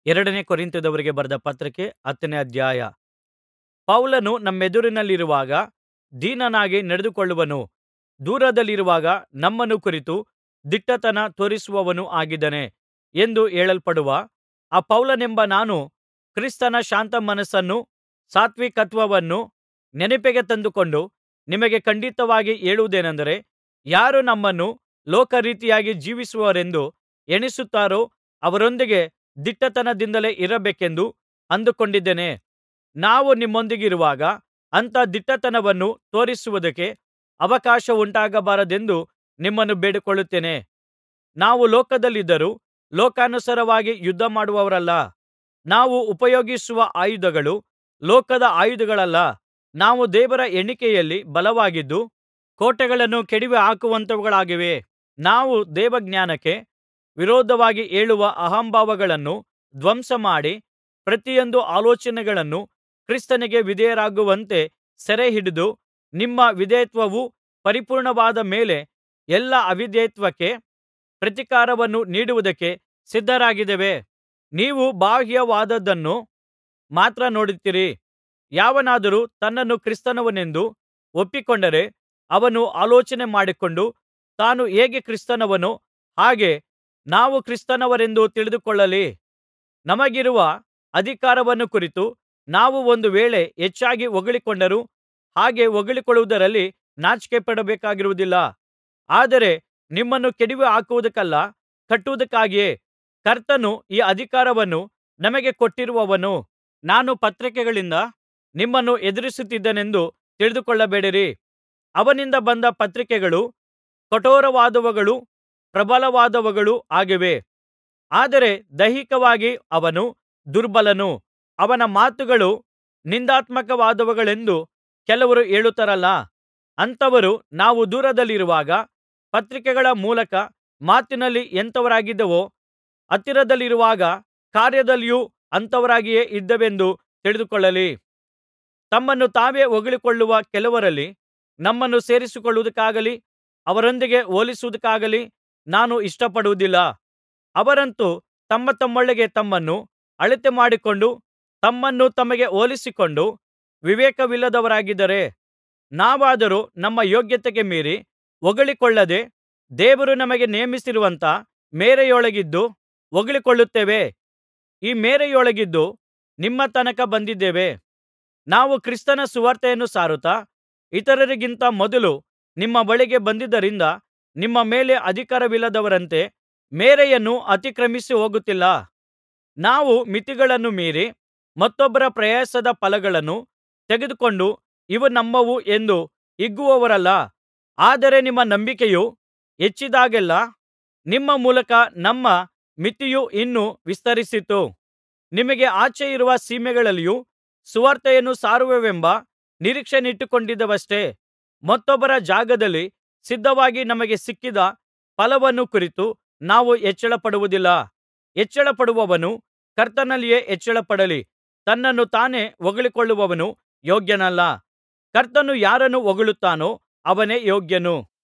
ಎರಡನೇ ಕೊರಿಂಥದವರಿಗೆ ಬರೆದ ಪತ್ರಿಕೆ ಹತ್ತನೇ ಅಧ್ಯಾಯ ಪೌಲನು ನಮ್ಮೆದುರಿನಲ್ಲಿರುವಾಗ ದೀನನಾಗಿ ನಡೆದುಕೊಳ್ಳುವವನೂ ದೂರದಲ್ಲಿರುವಾಗ ನಮ್ಮನ್ನು ಕುರಿತು ದಿಟ್ಟತನ ತೋರಿಸುವವನೂ ಆಗಿದ್ದಾನೆ ಎಂದು ಹೇಳಲ್ಪಡುವ ಆ ಪೌಲನೆಂಬ ನಾನು ಕ್ರಿಸ್ತನ ಶಾಂತ ಮನಸ್ಸನ್ನೂ ಸಾತ್ವಿಕತ್ವವನ್ನೂ ನೆನಪಿಗೆ ತಂದುಕೊಂಡು ನಿಮಗೆ ಖಂಡಿತವಾಗಿ ಹೇಳುವುದೇನಂದರೆ ಯಾರು ನಮ್ಮನ್ನು ಲೋಕರೀತಿಯಾಗಿ ಜೀವಿಸುವವರೆಂದು ಎಣಿಸುತ್ತಾರೋ ಅವರೊಂದಿಗೆ ದಿಟ್ಟತನದಿಂದಲೇ ಇರಬೇಕೆಂದು ಅಂದುಕೊಂಡಿದ್ದೇನೆ ನಾವು ನಿಮ್ಮೊಂದಿಗಿರುವಾಗ ಅಂಥ ದಿಟ್ಟತನವನ್ನು ತೋರಿಸುವುದಕ್ಕೆ ಅವಕಾಶವುಂಟಾಗಬಾರದೆಂದು ನಿಮ್ಮನ್ನು ಬೇಡಿಕೊಳ್ಳುತ್ತೇನೆ ನಾವು ಲೋಕದಲ್ಲಿದ್ದರೂ ಲೋಕಾನುಸಾರವಾಗಿ ಯುದ್ಧಮಾಡುವವರಲ್ಲ ನಾವು ಉಪಯೋಗಿಸುವ ಆಯುಧಗಳು ಲೋಕದ ಆಯುಧಗಳಲ್ಲ ನಾವು ದೇವರ ಎಣಿಕೆಯಲ್ಲಿ ಬಲವಾಗಿದ್ದು ಕೋಟೆಗಳನ್ನು ಕೆಡವಿಹಾಕುವಂಥವುಗಳಾಗಿವೆ ನಾವು ದೇವಜ್ಞಾನಕ್ಕೆ ವಿರೋಧವಾಗಿ ಏಳುವ ಅಹಂಭಾವಗಳನ್ನು ಧ್ವಂಸಮಾಡಿ ಪ್ರತಿಯೊಂದು ಆಲೋಚನೆಗಳನ್ನು ಕ್ರಿಸ್ತನಿಗೆ ವಿಧೇಯರಾಗುವಂತೆ ಸೆರೆಹಿಡಿದು ನಿಮ್ಮ ವಿಧೇಯತ್ವವು ಪರಿಪೂರ್ಣವಾದ ಮೇಲೆ ಎಲ್ಲಾ ಅವಿಧೇಯತ್ವಕ್ಕೆ ಪ್ರತಿಕಾರವನ್ನು ನೀಡುವುದಕ್ಕೆ ಸಿದ್ಧರಾಗಿದ್ದೇವೆ ನೀವು ಬಾಹ್ಯವಾದದ್ದನ್ನು ಮಾತ್ರ ನೋಡುತ್ತೀರಿ ಯಾವನಾದರೂ ತನ್ನನ್ನು ಕ್ರಿಸ್ತನವನೆಂದು ಒಪ್ಪಿಕೊಂಡರೆ ಅವನು ಆಲೋಚನೆ ಮಾಡಿಕೊಂಡು ತಾನು ಹೇಗೆ ಕ್ರಿಸ್ತನವನೋ ಹಾಗೆ ನಾವು ಕ್ರಿಸ್ತನವರೆಂದು ತಿಳಿದುಕೊಳ್ಳಲಿ ನಮಗಿರುವ ಅಧಿಕಾರವನ್ನು ಕುರಿತು ನಾವು ಒಂದು ವೇಳೆ ಹೆಚ್ಚಾಗಿ ಹೊಗಳಿಕೊಂಡರೂ ಹಾಗೆ ಹೊಗಳಿಕೊಳ್ಳುವುದರಲ್ಲಿ ನಾಚಿಕೆಪಡಬೇಕಾಗಿರುವುದಿಲ್ಲ ಆದರೆ ನಿಮ್ಮನ್ನು ಕೆಡವಿಹಾಕುವುದಕ್ಕಲ್ಲ ಕಟ್ಟುವುದಕ್ಕಾಗಿಯೇ ಕರ್ತನು ಈ ಅಧಿಕಾರವನ್ನು ನಮಗೆ ಕೊಟ್ಟಿರುವವನು ನಾನು ಪತ್ರಿಕೆಗಳಿಂದ ನಿಮ್ಮನ್ನು ಎದುರಿಸುತ್ತಿದ್ದೇನೆಂದು ತಿಳಿದುಕೊಳ್ಳಬೇಡಿರಿ ಅವನಿಂದ ಬಂದ ಪತ್ರಿಕೆಗಳು ಕಠೋರವಾದವುಗಳೂ ಪ್ರಬಲವಾದವುಗಳೂ ಆಗಿವೆ ಆದರೆ ದೈಹಿಕವಾಗಿ ಅವನು ದುರ್ಬಲನು ಅವನ ಮಾತುಗಳು ನಿಂದಾತ್ಮಕವಾದವುಗಳೆಂದು ಕೆಲವರು ಹೇಳುತ್ತಾರಲ್ಲಾ ಅಂಥವರು ನಾವು ದೂರದಲ್ಲಿರುವಾಗ ಪತ್ರಿಕೆಗಳ ಮೂಲಕ ಮಾತಿನಲ್ಲಿ ಎಂಥವರಾಗಿದ್ದೇವೋ ಹತ್ತಿರದಲ್ಲಿರುವಾಗ ಕಾರ್ಯದಲ್ಲಿಯೂ ಅಂಥವರಾಗಿಯೇ ಇದ್ದೇವೆಂದು ತಿಳಿದುಕೊಳ್ಳಲಿ ತಮ್ಮನ್ನು ತಾವೇ ಹೊಗಳಿಕೊಳ್ಳುವ ಕೆಲವರಲ್ಲಿ ನಮ್ಮನ್ನು ಸೇರಿಸಿಕೊಳ್ಳುವುದಕ್ಕಾಗಲಿ ಅವರೊಂದಿಗೆ ಹೋಲಿಸುವುದಕ್ಕಾಗಲಿ ನಾನು ಇಷ್ಟಪಡುವುದಿಲ್ಲ ಅವರಂತೂ ತಮ್ಮತಮ್ಮೊಳಗೆ ತಮ್ಮನ್ನು ಅಳತೆಮಾಡಿಕೊಂಡು ತಮ್ಮನ್ನು ತಮಗೆ ಹೋಲಿಸಿಕೊಂಡು ವಿವೇಕವಿಲ್ಲದವರಾಗಿದ್ದಾರೆ ನಾವಾದರೋ ನಮ್ಮ ಯೋಗ್ಯತೆಗೆ ಮೀರಿ ಹೊಗಳಿಕೊಳ್ಳದೆ ದೇವರು ನಮಗೆ ನೇಮಿಸಿರುವಂಥ ಮೇರೆಯೊಳಗಿದ್ದು ಹೊಗಳಿಕೊಳ್ಳುತ್ತೇವೆ ಈ ಮೇರೆಯೊಳಗಿದ್ದು ನಿಮ್ಮ ತನಕ ಬಂದಿದ್ದೇವೆ ನಾವು ಕ್ರಿಸ್ತನ ಸುವಾರ್ತೆಯನ್ನು ಸಾರುತ್ತಾ ಇತರರಿಗಿಂತ ಮೊದಲು ನಿಮ್ಮ ಬಳಿಗೆ ಬಂದದ್ದರಿಂದ ನಿಮ್ಮ ಮೇಲೆ ಅಧಿಕಾರವಿಲ್ಲದವರಂತೆ ಮೇರೆಯನ್ನು ಅತಿಕ್ರಮಿಸಿ ಹೋಗುತ್ತಿಲ್ಲ ನಾವು ಮಿತಿಗಳನ್ನು ಮೀರಿ ಮತ್ತೊಬ್ಬರ ಪ್ರಯಾಸದ ಫಲಗಳನ್ನು ತೆಗೆದುಕೊಂಡು ಇವು ನಮ್ಮವು ಎಂದು ಹಿಗ್ಗುವವರಲ್ಲ ಆದರೆ ನಿಮ್ಮ ನಂಬಿಕೆಯು ಹೆಚ್ಚಿದಾಗೆಲ್ಲಾ ನಿಮ್ಮ ಮೂಲಕ ನಮ್ಮ ಮಿತಿಯು ಇನ್ನೂ ವಿಸ್ತರಿಸಿತು ನಿಮಗೆ ಆಚೆಯಿರುವ ಸೀಮೆಗಳಲ್ಲಿಯೂ ಸುವಾರ್ತೆಯನ್ನು ಸಾರುವೆವೆಂಬ ನಿರೀಕ್ಷೆಯನ್ನಿಟ್ಟುಕೊಂಡಿದ್ದೇವಷ್ಟೆ ಮತ್ತೊಬ್ಬರ ಜಾಗದಲ್ಲಿ ಸಿದ್ಧವಾಗಿ ನಮಗೆ ಸಿಕ್ಕಿದ ಫಲವನ್ನು ಕುರಿತು ನಾವು ಹೆಚ್ಚಳಪಡುವುದಿಲ್ಲ ಹೆಚ್ಚಳಪಡುವವನು ಕರ್ತನಲ್ಲಿಯೇ ಹೆಚ್ಚಳಪಡಲಿ ತನ್ನನ್ನು ತಾನೇ ಹೊಗಳಿಕೊಳ್ಳುವವನು ಯೋಗ್ಯನಲ್ಲ ಕರ್ತನು ಯಾರನ್ನು ಹೊಗಳುತ್ತಾನೋ ಅವನೇ ಯೋಗ್ಯನು